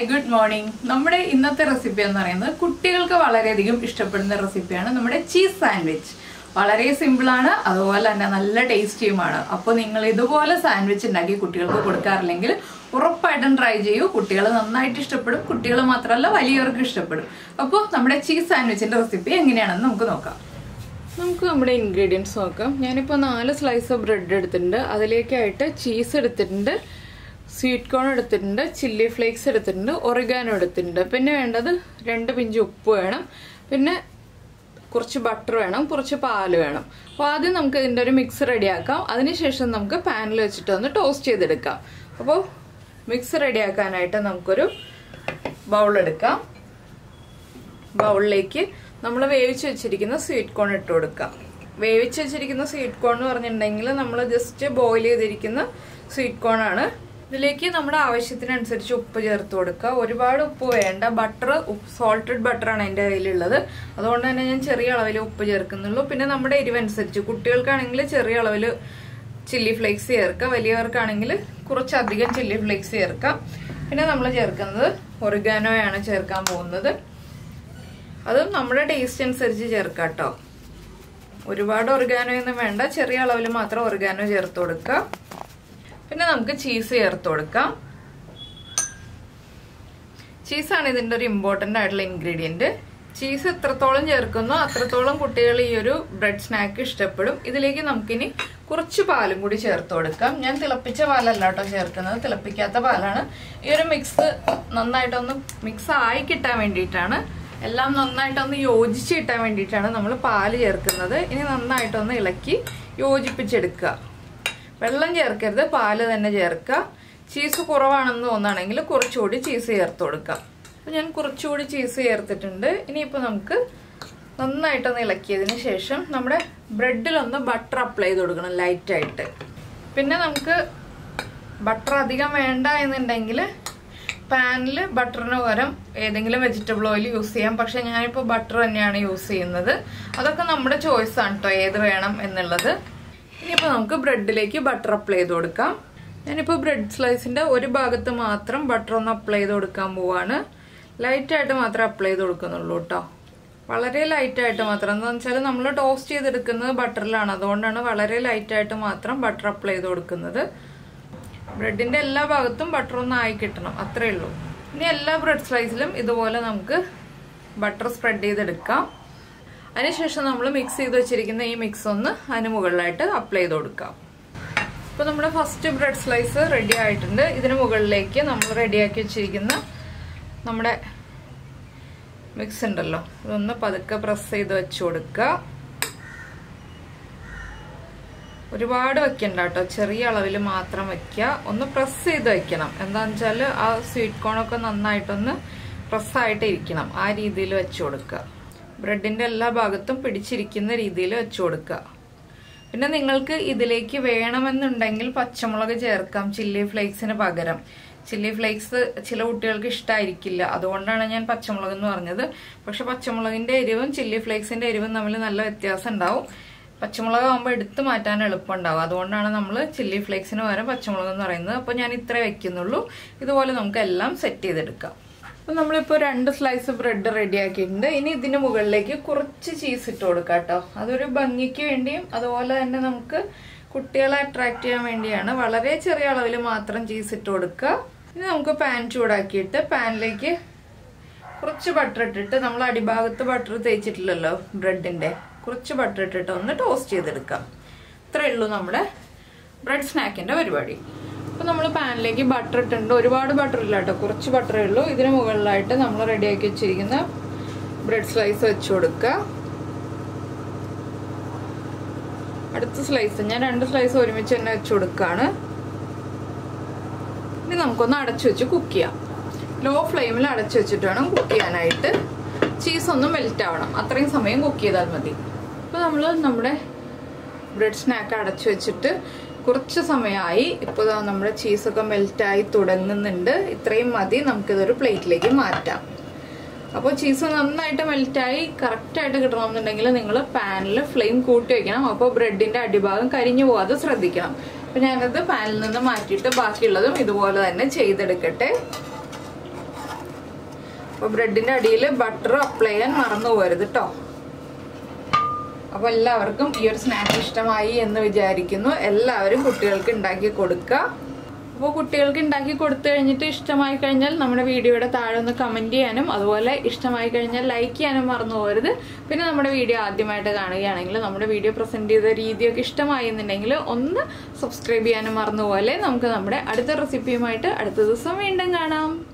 good morning നമ്മുടെ ഇന്നത്തെ recipe എന്ന് പറയുന്നത് കുട്ടികൾക്ക് വളരെയധികം ഇഷ്ടപ്പെടുന്ന റെസിപ്പിയാണ് നമ്മുടെ ചീസ് സാൻഡ്വിച്ച് വളരെ സിമ്പിളാണ് അതുപോലെ തന്നെ നല്ല ടേസ്റ്റിയുമാണ് അപ്പോൾ നിങ്ങൾ ഇതുപോലെ സാൻഡ്വിച്ച് ഉണ്ടാക്കി കുട്ടികൾക്ക് കൊടുക്കാറില്ലെങ്കിൽ ഉറപ്പായിട്ടും ട്രൈ ചെയ്യൂ കുട്ടികൾ നന്നായിട്ട് ഇഷ്ടപ്പെടും കുട്ടികൾ മാത്രമല്ല വലിയവർക്ക് ഇഷ്ടപ്പെടും അപ്പോൾ നമ്മുടെ ചീസ് സാൻഡ്വിച്ചിന്റെ റെസിപ്പി എങ്ങനെയാണെന്ന് നമുക്ക് നോക്കാം നമുക്ക് നമ്മുടെ ഇൻഗ്രീഡിയൻസ് നോക്കാം ഞാനിപ്പോൾ നാല് സ്ലൈസ് ബ്രെഡ് എടുത്തിട്ടുണ്ട് അതിലേക്കായിട്ട് ചീസ് എടുത്തിട്ടുണ്ട് സ്വീറ്റ് കോൺ എടുത്തിട്ടുണ്ട് ചില്ലി ഫ്ലേക്സ് എടുത്തിട്ടുണ്ട് ഒറിഗാനോ എടുത്തിട്ടുണ്ട് പിന്നെ വേണ്ടത് രണ്ട് പിഞ്ച് ഉപ്പ് വേണം പിന്നെ കുറച്ച് ബട്ടർ വേണം കുറച്ച് പാല് വേണം അപ്പോൾ ആദ്യം നമുക്ക് ഇതിൻ്റെ ഒരു മിക്സ് റെഡിയാക്കാം അതിനുശേഷം നമുക്ക് പാനിൽ വെച്ചിട്ട് ഒന്ന് ടോസ്റ്റ് ചെയ്തെടുക്കാം അപ്പോൾ മിക്സ് റെഡിയാക്കാനായിട്ട് നമുക്കൊരു ബൗൾ എടുക്കാം ബൗളിലേക്ക് നമ്മൾ വേവിച്ച് വെച്ചിരിക്കുന്ന സ്വീറ്റ് കോൺ ഇട്ട് കൊടുക്കാം വേവിച്ച് വെച്ചിരിക്കുന്ന സ്വീറ്റ് കോൺ എന്ന് പറഞ്ഞിട്ടുണ്ടെങ്കിൽ നമ്മൾ ജസ്റ്റ് ബോയിൽ ചെയ്തിരിക്കുന്ന സ്വീറ്റ് കോൺ ആണ് ഇതിലേക്ക് നമ്മുടെ ആവശ്യത്തിനനുസരിച്ച് ഉപ്പ് ചേർത്ത് കൊടുക്കുക ഒരുപാട് ഉപ്പ് വേണ്ട ബട്ടർ സോൾട്ടഡ് ബട്ടറാണ് എൻ്റെ കയ്യിലുള്ളത് അതുകൊണ്ട് തന്നെ ഞാൻ ചെറിയ അളവിൽ ഉപ്പ് ചേർക്കുന്നുള്ളൂ പിന്നെ നമ്മുടെ എരിവനുസരിച്ച് കുട്ടികൾക്കാണെങ്കിൽ ചെറിയ അളവിൽ ചില്ലി ഫ്ലേക്സ് ചേർക്കുക വലിയവർക്കാണെങ്കിൽ കുറച്ചധികം ചില്ലി ഫ്ലേക്സ് ചേർക്കാം പിന്നെ നമ്മൾ ചേർക്കുന്നത് ഒറിഗാനോയാണ് ചേർക്കാൻ പോകുന്നത് അതും നമ്മുടെ ടേസ്റ്റ് അനുസരിച്ച് ചേർക്കാം കേട്ടോ ഒരുപാട് ഒറിഗാനോ ഒന്നും വേണ്ട ചെറിയ അളവിൽ മാത്രം ഒറിഗാനോ ചേർത്ത് കൊടുക്കുക പിന്നെ നമുക്ക് ചീസ് ചേർത്ത് കൊടുക്കാം ചീസാണ് ഇതിൻ്റെ ഒരു ഇമ്പോർട്ടൻ്റ് ആയിട്ടുള്ള ഇൻഗ്രീഡിയൻറ്റ് ചീസ് എത്രത്തോളം ചേർക്കുന്നോ അത്രത്തോളം കുട്ടികൾ ഈ ഒരു ബ്രെഡ് സ്നാക്ക് ഇഷ്ടപ്പെടും ഇതിലേക്ക് നമുക്കിനി കുറച്ച് പാലും കൂടി ചേർത്ത് കൊടുക്കാം ഞാൻ തിളപ്പിച്ച പാലല്ല കേട്ടോ ചേർക്കുന്നത് തിളപ്പിക്കാത്ത പാലാണ് ഈ ഒരു മിക്സ് നന്നായിട്ടൊന്ന് മിക്സ് ആയി കിട്ടാൻ വേണ്ടിയിട്ടാണ് എല്ലാം നന്നായിട്ടൊന്ന് യോജിച്ച് കിട്ടാൻ വേണ്ടിയിട്ടാണ് നമ്മൾ പാല് ചേർക്കുന്നത് ഇനി നന്നായിട്ടൊന്ന് ഇളക്കി യോജിപ്പിച്ചെടുക്കുക വെള്ളം ചേർക്കരുത് പാല് തന്നെ ചേർക്കുക ചീസ് കുറവാണെന്ന് തോന്നുകയാണെങ്കിൽ കുറച്ചുകൂടി ചീസ് ചേർത്ത് കൊടുക്കാം അപ്പോൾ ഞാൻ കുറച്ചുകൂടി ചീസ് ചേർത്തിട്ടുണ്ട് ഇനിയിപ്പോൾ നമുക്ക് നന്നായിട്ടൊന്ന് ഇളക്കിയതിന് ശേഷം നമ്മുടെ ബ്രെഡിലൊന്ന് ബട്ടർ അപ്ലൈ ചെയ്ത് കൊടുക്കണം ലൈറ്റായിട്ട് പിന്നെ നമുക്ക് ബട്ടർ അധികം വേണ്ട എന്നുണ്ടെങ്കിൽ പാനിൽ ബട്ടറിന് പകരം ഏതെങ്കിലും വെജിറ്റബിൾ ഓയിൽ യൂസ് ചെയ്യാം പക്ഷെ ഞാനിപ്പോൾ ബട്ടർ തന്നെയാണ് യൂസ് ചെയ്യുന്നത് അതൊക്കെ നമ്മുടെ ചോയ്സ് ആണ് കേട്ടോ ഏത് വേണം എന്നുള്ളത് ഇനിയിപ്പോൾ നമുക്ക് ബ്രെഡിലേക്ക് ബട്ടർ അപ്ലൈ ചെയ്ത് കൊടുക്കാം ഞാനിപ്പോൾ ബ്രെഡ് സ്ലൈസിൻ്റെ ഒരു ഭാഗത്ത് മാത്രം ബട്ടർ ഒന്ന് അപ്ലൈ ചെയ്ത് കൊടുക്കാൻ പോവാണ് ലൈറ്റായിട്ട് മാത്രമേ അപ്ലൈ ചെയ്ത് കൊടുക്കുന്നുള്ളൂ കേട്ടോ വളരെ ലൈറ്റായിട്ട് മാത്രം എന്താണെന്ന് വെച്ചാൽ നമ്മൾ ടോസ്റ്റ് ചെയ്തെടുക്കുന്നത് ബട്ടറിലാണ് അതുകൊണ്ടാണ് വളരെ ലൈറ്റായിട്ട് മാത്രം ബട്ടർ അപ്ലൈ ചെയ്ത് കൊടുക്കുന്നത് ബ്രെഡിന്റെ എല്ലാ ഭാഗത്തും ബട്ടർ ഒന്ന് ആയി കിട്ടണം അത്രേ ഉള്ളൂ ഇനി എല്ലാ ബ്രെഡ് സ്ലൈസിലും ഇതുപോലെ നമുക്ക് ബട്ടർ സ്പ്രെഡ് ചെയ്തെടുക്കാം അതിനുശേഷം നമ്മൾ മിക്സ് ചെയ്ത് വെച്ചിരിക്കുന്ന ഈ മിക്സ് ഒന്ന് അതിന് മുകളിലായിട്ട് അപ്ലൈ ചെയ്ത് കൊടുക്കാം ഇപ്പോൾ നമ്മുടെ ഫസ്റ്റ് ബ്രെഡ് സ്ലൈസ് റെഡി ആയിട്ടുണ്ട് ഇതിന് മുകളിലേക്ക് നമ്മൾ റെഡിയാക്കി വെച്ചിരിക്കുന്ന നമ്മുടെ മിക്സ് ഉണ്ടല്ലോ ഇതൊന്ന് പതുക്കെ പ്രസ് ചെയ്ത് വെച്ച് കൊടുക്കുക ഒരുപാട് വെക്കണ്ട കേട്ടോ ചെറിയ അളവിൽ മാത്രം വെക്കുക ഒന്ന് പ്രസ് ചെയ്ത് വെക്കണം എന്താണെന്ന് വെച്ചാൽ ആ സ്വീറ്റ് കോണൊക്കെ നന്നായിട്ടൊന്ന് പ്രസ്സായിട്ട് ഇരിക്കണം ആ രീതിയിൽ വെച്ച് കൊടുക്കുക ബ്രെഡിന്റെ എല്ലാ ഭാഗത്തും പിടിച്ചിരിക്കുന്ന രീതിയിൽ വെച്ച് കൊടുക്കുക പിന്നെ നിങ്ങൾക്ക് ഇതിലേക്ക് വേണമെന്നുണ്ടെങ്കിൽ പച്ചമുളക് ചേർക്കാം ചില്ലി ഫ്ലേക്സിന് പകരം ചില്ലി ഫ്ലേക്സ് ചില കുട്ടികൾക്ക് ഇഷ്ടമായിരിക്കില്ല അതുകൊണ്ടാണ് ഞാൻ പച്ചമുളക് എന്ന് പറഞ്ഞത് പക്ഷെ പച്ചമുളകിന്റെ എരിവും ചില്ലി ഫ്ലേക്സിന്റെ എരിവും തമ്മിൽ നല്ല വ്യത്യാസം ഉണ്ടാവും പച്ചമുളക് ആകുമ്പോൾ എടുത്തു മാറ്റാൻ എളുപ്പമുണ്ടാവും അതുകൊണ്ടാണ് നമ്മൾ ചില്ലി ഫ്ലേക്സിന് പകരം പച്ചമുളക് എന്ന് പറയുന്നത് അപ്പോൾ ഞാൻ ഇത്രേ വെക്കുന്നുള്ളൂ ഇതുപോലെ നമുക്ക് എല്ലാം സെറ്റ് ചെയ്തെടുക്കാം അപ്പോൾ നമ്മളിപ്പോൾ രണ്ട് സ്ലൈസ് ബ്രെഡ് റെഡി ആക്കിയിട്ടുണ്ട് ഇനി ഇതിന് മുകളിലേക്ക് കുറച്ച് ചീസ് ഇട്ട് കൊടുക്കാം കേട്ടോ അതൊരു ഭംഗിക്ക് വേണ്ടിയും അതുപോലെ തന്നെ നമുക്ക് കുട്ടികളെ അട്രാക്ട് ചെയ്യാൻ വേണ്ടിയാണ് വളരെ ചെറിയ അളവിൽ മാത്രം ചീസ് ഇട്ട് കൊടുക്കുക ഇനി നമുക്ക് പാൻ ചൂടാക്കിയിട്ട് പാനിലേക്ക് കുറച്ച് ബട്ടർ ഇട്ടിട്ട് നമ്മൾ അടിഭാഗത്ത് ബട്ടർ തേച്ചിട്ടില്ലല്ലോ ബ്രെഡിന്റെ കുറച്ച് ബട്ടർ ഇട്ടിട്ട് ഒന്ന് ടോസ്റ്റ് ചെയ്തെടുക്കാം ഇത്രയേ ഉള്ളൂ നമ്മുടെ ബ്രെഡ് സ്നാക്കിന്റെ പരിപാടി അപ്പോൾ നമ്മൾ പാനിലേക്ക് ബട്ടർ ഇട്ടിട്ടുണ്ട് ഒരുപാട് ബട്ടർ ഇല്ല കേട്ടോ കുറച്ച് ബട്ടറേ ഉള്ളൂ ഇതിന് മുകളിലായിട്ട് നമ്മൾ റെഡിയാക്കി വെച്ചിരിക്കുന്ന ബ്രെഡ് സ്ലൈസ് വെച്ച് കൊടുക്കുക അടുത്ത സ്ലൈസ് ഞാൻ രണ്ട് സ്ലൈസ് ഒരുമിച്ച് തന്നെ വെച്ച് കൊടുക്കുകയാണ് ഇനി നമുക്കൊന്ന് അടച്ചു വെച്ച് കുക്ക് ചെയ്യാം ലോ ഫ്ലെയിമിൽ അടച്ചു വെച്ചിട്ട് വേണം കുക്ക് ചെയ്യാനായിട്ട് ചീസ് ഒന്ന് മെൽറ്റ് ആവണം അത്രയും സമയം കുക്ക് ചെയ്താൽ മതി ഇപ്പോൾ നമ്മൾ നമ്മുടെ ബ്രെഡ് സ്നാക്ക് അടച്ചു വെച്ചിട്ട് കുറച്ച് സമയമായി ഇപ്പോൾ നമ്മുടെ ചീസൊക്കെ മെൽറ്റായി തുടങ്ങുന്നുണ്ട് ഇത്രയും മതി നമുക്കിതൊരു പ്ലേറ്റിലേക്ക് മാറ്റാം അപ്പോൾ ചീസ് നന്നായിട്ട് മെൽറ്റായി കറക്റ്റായിട്ട് കിട്ടണമെന്നുണ്ടെങ്കിൽ നിങ്ങൾ പാനിൽ ഫ്ലെയിം കൂട്ടി വെക്കണം അപ്പോൾ ബ്രെഡിന്റെ അടിഭാഗം കരിഞ്ഞു പോകാതെ ശ്രദ്ധിക്കണം അപ്പോൾ ഞാനത് പാനിൽ നിന്ന് മാറ്റിയിട്ട് ബാക്കിയുള്ളതും ഇതുപോലെ തന്നെ ചെയ്തെടുക്കട്ടെ അപ്പോൾ ബ്രെഡിന്റെ അടിയിൽ ബട്ടർ അപ്ലൈ ചെയ്യാൻ മറന്നു പോകരുത് കേട്ടോ അപ്പോൾ എല്ലാവർക്കും ഈ ഒരു സ്നാക്ക് ഇഷ്ടമായി എന്ന് വിചാരിക്കുന്നു എല്ലാവരും കുട്ടികൾക്ക് ഉണ്ടാക്കി കൊടുക്കുക അപ്പോൾ കുട്ടികൾക്ക് ഉണ്ടാക്കി കൊടുത്തു കഴിഞ്ഞിട്ട് ഇഷ്ടമായി കഴിഞ്ഞാൽ നമ്മുടെ വീഡിയോയുടെ താഴെ ഒന്ന് കമൻറ്റ് ചെയ്യാനും അതുപോലെ ഇഷ്ടമായി കഴിഞ്ഞാൽ ലൈക്ക് ചെയ്യാനും മറന്നു പോകരുത് പിന്നെ നമ്മുടെ വീഡിയോ ആദ്യമായിട്ട് കാണുകയാണെങ്കിൽ നമ്മുടെ വീഡിയോ പ്രസൻറ്റ് ചെയ്ത രീതിയൊക്കെ ഇഷ്ടമായി എന്നുണ്ടെങ്കിൽ ഒന്ന് സബ്സ്ക്രൈബ് ചെയ്യാനും മറന്നു പോലെ നമുക്ക് നമ്മുടെ അടുത്ത റെസിപ്പിയുമായിട്ട് അടുത്ത ദിവസം വീണ്ടും കാണാം